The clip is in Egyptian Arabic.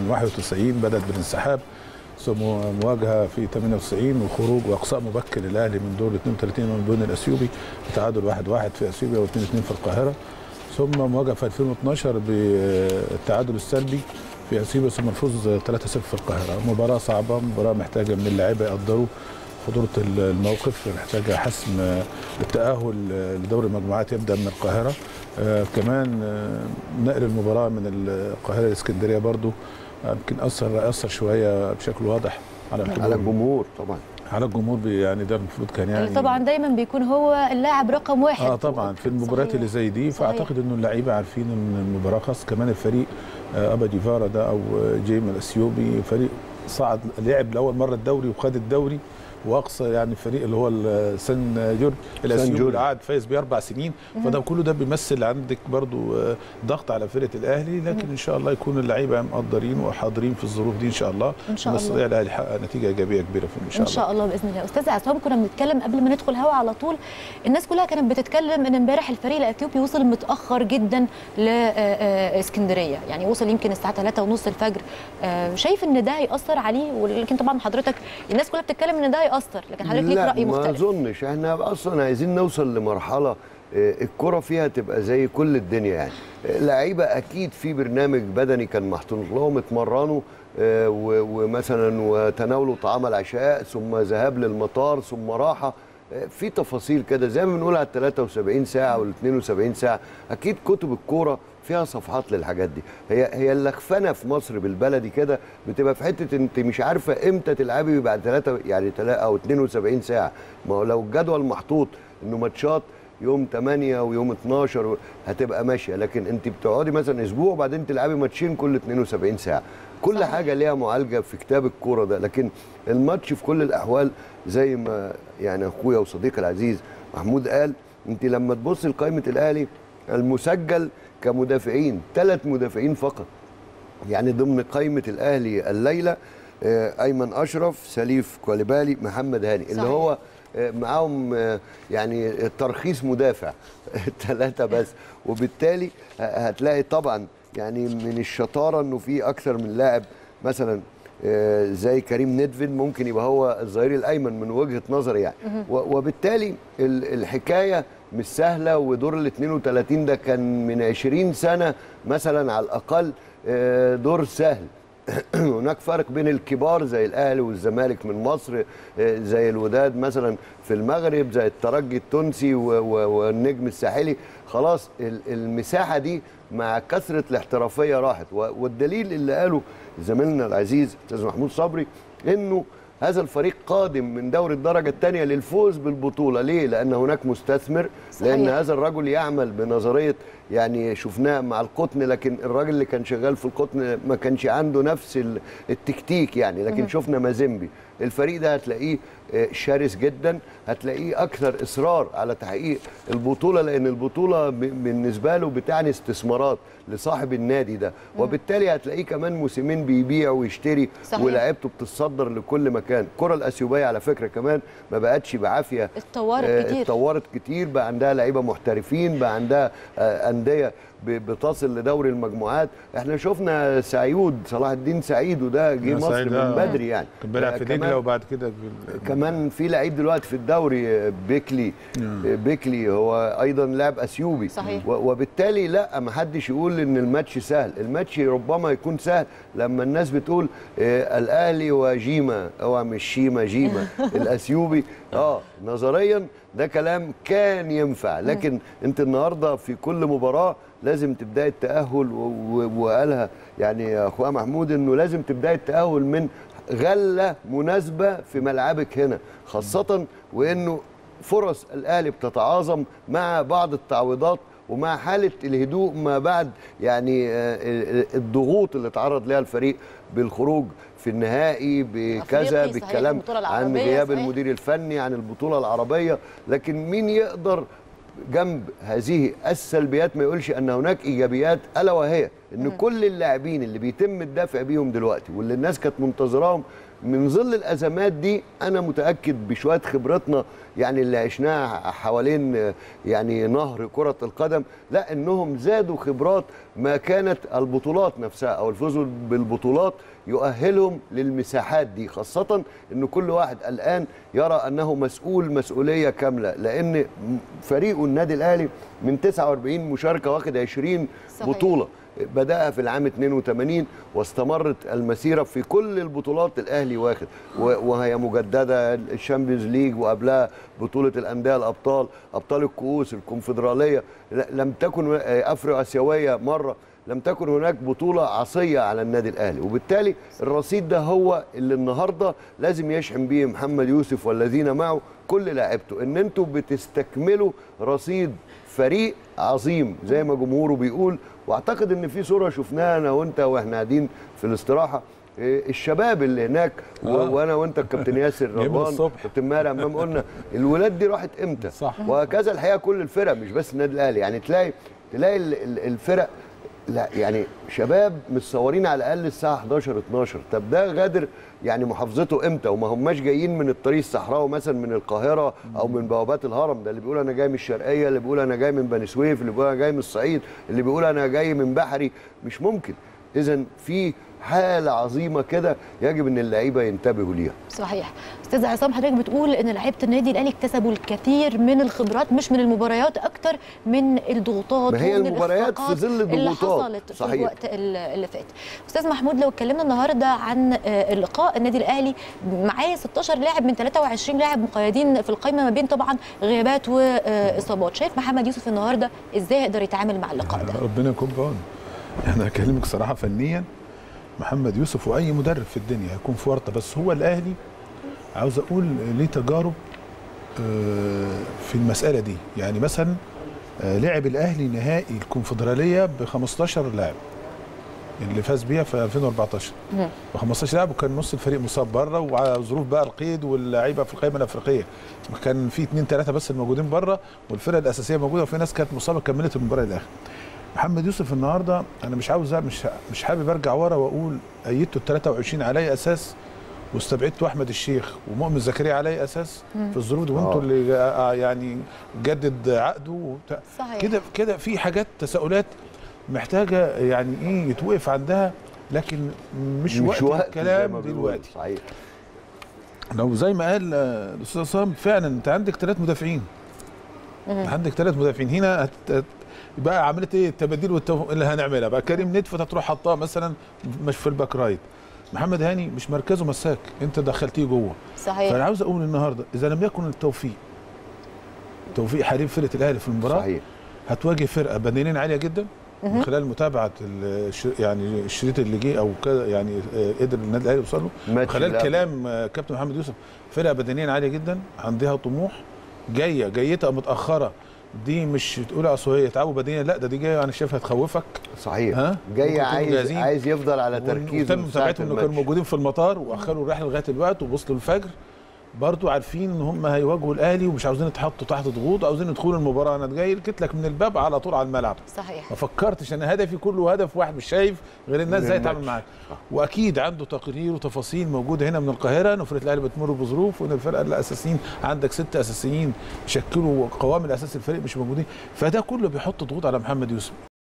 من 91 بدات بالانسحاب ثم مواجهه في 98 وخروج واقصاء مبكر للاهلي من دور 32 من بين الاثيوبي تعادل 1-1 في اثيوبيا و2-2 في القاهره ثم مواجهه في 2012 بالتعادل السلبي في اثيوبيا ثم الفوز 3-0 في القاهره مباراه صعبه مباراه محتاجه من اللعيبه يقدروا خطوره الموقف محتاجه حسم التاهل لدوري المجموعات يبدا من القاهره آه كمان آه نقل المباراه من القاهره لاسكندريه برضو يمكن اثر اثر شويه بشكل واضح على الحضور على الجمهور طبعا على الجمهور يعني ده المفروض كان يعني طبعا دايما بيكون هو اللاعب رقم واحد اه طبعا في المباريات اللي زي دي فاعتقد انه اللعيبه عارفين ان المباراه خاص كمان الفريق آه ابا ديفارا ده او جيم الاثيوبي فريق صعد لعب لاول مره الدوري وخد الدوري واقصى يعني الفريق اللي هو سان جورج الاثيوبي اللي قعد فايز باربع سنين فده كله ده بيمثل عندك برضو ضغط على فرقه الاهلي لكن ان شاء الله يكون اللعيبه مقدرين وحاضرين في الظروف دي ان شاء الله ان شاء الله الاهلي يحقق نتيجه ايجابيه كبيره في ان شاء الله ان شاء الله باذن الله استاذ عصام كنا بنتكلم قبل ما ندخل هوا على طول الناس كلها كانت بتتكلم ان امبارح الفريق الاثيوبي وصل متاخر جدا لاسكندريه يعني وصل يمكن الساعه 3 ونص الفجر شايف ان ده هياثر عليه ولكن طبعا حضرتك الناس كلها بتتكلم ان ده هياثر لكن حضرتك ليك راي مختلف ما اظنش احنا اصلا عايزين نوصل لمرحله الكره فيها تبقى زي كل الدنيا يعني لعيبه اكيد في برنامج بدني كان محطوط لهم اتمرنوا ومثلا وتناولوا طعام العشاء ثم ذهاب للمطار ثم راحه في تفاصيل كده زي ما بنقول على ال 73 ساعه وال 72 ساعه اكيد كتب الكوره فيها صفحات للحاجات دي هي هي اللخفنه في مصر بالبلدي كده بتبقى في حته انت مش عارفه امتى تلعبي بعد 3 يعني 3 او 72 ساعه ما هو لو الجدول محطوط انه ماتشات يوم 8 ويوم 12 هتبقى ماشيه لكن انت بتقعدي مثلا اسبوع وبعدين تلعبي ماتشين كل 72 ساعه كل صحيح. حاجه ليها معالجه في كتاب الكوره ده لكن الماتش في كل الاحوال زي ما يعني اخويا وصديقي العزيز محمود قال انت لما تبص لقائمه الاهلي المسجل كمدافعين ثلاث مدافعين فقط يعني ضمن قائمه الاهلي الليله ايمن اشرف سليف كوليبالي محمد هاني صحيح. اللي هو معاهم يعني ترخيص مدافع ثلاثه بس وبالتالي هتلاقي طبعا يعني من الشطاره انه في اكثر من لاعب مثلا زي كريم ندفن ممكن يبقى هو الظهير الايمن من وجهه نظري يعني وبالتالي الحكايه مش سهله ودور ال 32 ده كان من 20 سنه مثلا على الاقل دور سهل هناك فرق بين الكبار زي الاهلي والزمالك من مصر زي الوداد مثلا في المغرب زي الترجي التونسي والنجم الساحلي خلاص المساحه دي مع كثره الاحترافيه راحت والدليل اللي قاله زميلنا العزيز استاذ محمود صبري انه هذا الفريق قادم من دوري الدرجه الثانيه للفوز بالبطوله ليه لان هناك مستثمر صحيح. لان هذا الرجل يعمل بنظريه يعني شفناه مع القطن لكن الراجل اللي كان شغال في القطن ما كانش عنده نفس التكتيك يعني لكن مم. شفنا مازيمبي الفريق ده هتلاقيه شرس جدا هتلاقيه اكثر اصرار على تحقيق البطوله لان البطوله بالنسبه له بتعني استثمارات لصاحب النادي ده مم. وبالتالي هتلاقيه كمان موسمين بيبيع ويشتري ولاعيبته بتتصدر لكل مكان الكره الاثيوبيه على فكره كمان ما بقتش بعافيه اتطورت آه كتير اتطورت كتير بقى عندها لعيبه محترفين بقى عندها آه انديه بتصل لدوري المجموعات احنا شفنا سعيود صلاح الدين سعيد وده جه مصر من بدري يعني كان بيلعب في دجله وبعد كده كمان في لعيب دلوقتي في الدوري بيكلي بيكلي هو ايضا لاعب اثيوبي صحيح. وبالتالي لا ما حدش يقول ان الماتش سهل الماتش ربما يكون سهل لما الناس بتقول آه الاهلي وجيما هو مش شيما جيما الاثيوبي اه نظريا ده كلام كان ينفع لكن انت النهارده في كل مباراه لازم تبداي التاهل وقالها يعني اخويا محمود انه لازم تبداي التاهل من غله مناسبه في ملعبك هنا خاصه وانه فرص الاهلي بتتعاظم مع بعض التعويضات ومع حاله الهدوء ما بعد يعني الضغوط اللي تعرض لها الفريق بالخروج في النهائي بكذا بالكلام عن غياب المدير الفني عن البطوله العربيه لكن مين يقدر جنب هذه السلبيات ما يقولش ان هناك ايجابيات الا وهي ان كل اللاعبين اللي بيتم الدفع بيهم دلوقتي واللي الناس كانت منتظراهم من ظل الازمات دي انا متاكد بشويه خبرتنا يعني اللي عشناها حوالين آه، يعني نهر كره القدم لا انهم زادوا خبرات ما كانت البطولات نفسها او الفوز بالبطولات يؤهلهم للمساحات دي خاصة أن كل واحد الآن يرى أنه مسؤول مسؤولية كاملة لأن فريقه النادي الأهلي من 49 مشاركة واخد 20 صحيح. بطولة بدأها في العام 82 واستمرت المسيرة في كل البطولات الأهلي واخد و- وهي مجددة الشامبيونز ليج وقبلها بطولة الأندية الأبطال أبطال الكؤوس الكونفدرالية ل- لم تكن أفريقيا آسيوية مرة لم تكن هناك بطولة عصية على النادي الأهلي وبالتالي الرصيد ده هو اللي النهاردة لازم يشحن بيه محمد يوسف والذين معه كل لاعبته ان انتوا بتستكملوا رصيد فريق عظيم زي ما جمهوره بيقول واعتقد ان في صورة شفناها انا وانت واحنا قاعدين في الاستراحة إيه، الشباب اللي هناك و... آه. وانا وانت الكابتن ياسر جايين من رضوان الصبح. كابتن ماهر امام قلنا الولاد دي راحت امتى صح. وهكذا الحقيقه كل الفرق مش بس النادي الاهلي يعني تلاقي تلاقي ال- ال- الفرق لا يعني شباب متصورين على الاقل الساعه 11 12 طب ده غادر يعني محافظته امتى وما هماش جايين من الطريق الصحراوي مثلا من القاهره او من بوابات الهرم ده اللي بيقول انا جاي من الشرقيه اللي بيقول انا جاي من بني سويف اللي بيقول انا جاي من الصعيد اللي بيقول انا جاي من بحري مش ممكن اذا في حاله عظيمه كده يجب ان اللعيبه ينتبهوا ليها صحيح استاذ عصام حضرتك بتقول ان لعيبه النادي الاهلي اكتسبوا الكثير من الخبرات مش من المباريات اكتر من الضغوطات ما هي ومن المباريات في الإخفاقات ظل اللي الضغوطات. حصلت في صحيح. الوقت ال- اللي فات استاذ محمود لو اتكلمنا النهارده عن آه، اللقاء النادي الاهلي معاه 16 لاعب من 23 لاعب مقيدين في القائمه ما بين طبعا غيابات واصابات شايف محمد يوسف النهارده ازاي يقدر يتعامل مع اللقاء ده ربنا يكون في عونه يعني هكلمك صراحه فنيا محمد يوسف واي مدرب في الدنيا هيكون في ورطه بس هو الاهلي عاوز اقول ليه تجارب آه، في المساله دي يعني مثلا آه، لعب الاهلي نهائي الكونفدراليه ب 15 لاعب اللي فاز بيها في 2014 مم. ب 15 لاعب وكان نص الفريق مصاب بره وعلى ظروف بقى القيد واللعيبه في القائمه الافريقيه كان في اثنين ثلاثه بس الموجودين بره والفرقه الاساسيه موجوده وفي ناس كانت مصابه كملت المباراه للاخر محمد يوسف النهارده انا مش عاوز مش مش حابب ارجع ورا واقول ايدته ال 23 على اي اساس واستبعدت احمد الشيخ ومؤمن زكريا على اي اساس في الظروف دي وانتوا آه. اللي آه، يعني جدد عقده وبتاع صحيح. كده كده في حاجات تساؤلات محتاجه يعني ايه يتوقف عندها لكن مش, مش وقت زي الكلام ما بيقولوا. دلوقتي صحيح لو زي ما قال آه، الاستاذ عصام فعلا انت عندك ثلاث مدافعين عندك ثلاث مدافعين هنا هت... هت... بقى عمليه ايه التباديل والتو... اللي هنعملها بقى كريم ندفت هتروح حطها مثلا مش في الباك رايت محمد هاني مش مركزه مساك انت دخلتيه جوه صحيح فانا عاوز اقول النهارده اذا لم يكن التوفيق توفيق حريم فرقه الاهلي في المباراه صحيح هتواجه فرقه بدنيا عاليه جدا من خلال متابعه الش... يعني الشريط اللي جه او كده يعني آه، قدر النادي الاهلي يوصل له من ماتش خلال اللي قبل. كلام آه، كابتن محمد يوسف فرقه بدنيا عاليه جدا عندها طموح جايه جايتها متاخره دي مش تقول اصل هي تعبوا بدنيا لا ده دي جايه انا شايفها تخوفك صحيح ها؟ جاي ممكن يكونوا عايز جاهزين. عايز يفضل على تركيزه وتم من ساعة متابعتهم انه كانوا الماتش. موجودين في المطار واخروا الرحله لغايه الوقت ووصلوا الفجر برضو عارفين ان هم هيواجهوا الاهلي ومش عاوزين يتحطوا تحت ضغوط عاوزين يدخلوا المباراه انا جاي جيت لك من الباب على طول على الملعب صحيح ما فكرتش انا هدفي كله هدف واحد مش شايف غير الناس من ازاي تتعامل الماتش. معاك واكيد عنده تقرير وتفاصيل موجوده هنا من القاهره ان فرقه الاهلي بتمر بظروف وان الفرقه الاساسيين عندك ست اساسيين شكلوا قوام الاساس الفريق مش موجودين فده كله بيحط ضغوط على محمد يوسف